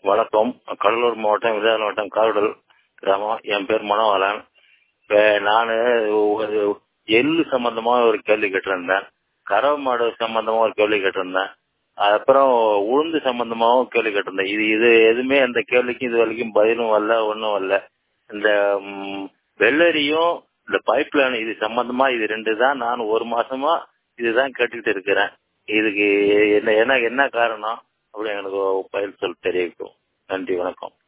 வணக்கம் கடலூர் மாவட்டம் விருதுநகர் மாவட்டம் காரடல் கிராமம் என் பேர் மனோகரன் இப்போ நான் ஒரு எள்ளு சம்பந்தமா ஒரு கேள்வி கேட்டிருந்தேன் கறவை மாடு சம்பந்தமா ஒரு கேள்வி கேட்டிருந்தேன் அப்புறம் உளுந்து சம்பந்தமாவும் கேள்வி கேட்டிருந்தேன் இது இது எதுவுமே அந்த கேள்விக்கு இது வரைக்கும் பதிலும் வரல ஒன்றும் வரல இந்த ம், வெள்ளரியும் இந்த பைப் லைன் இது சம்பந்தமா இது ரெண்டு தான் நான் ஒரு மாசமா இதுதான் கேட்டுக்கிட்டு இருக்கிறேன் இதுக்கு என்ன என்ன என்ன காரணம் அப்படி எனக்கு பயில் சொல் தெரிவிக்கும் நன்றி வணக்கம்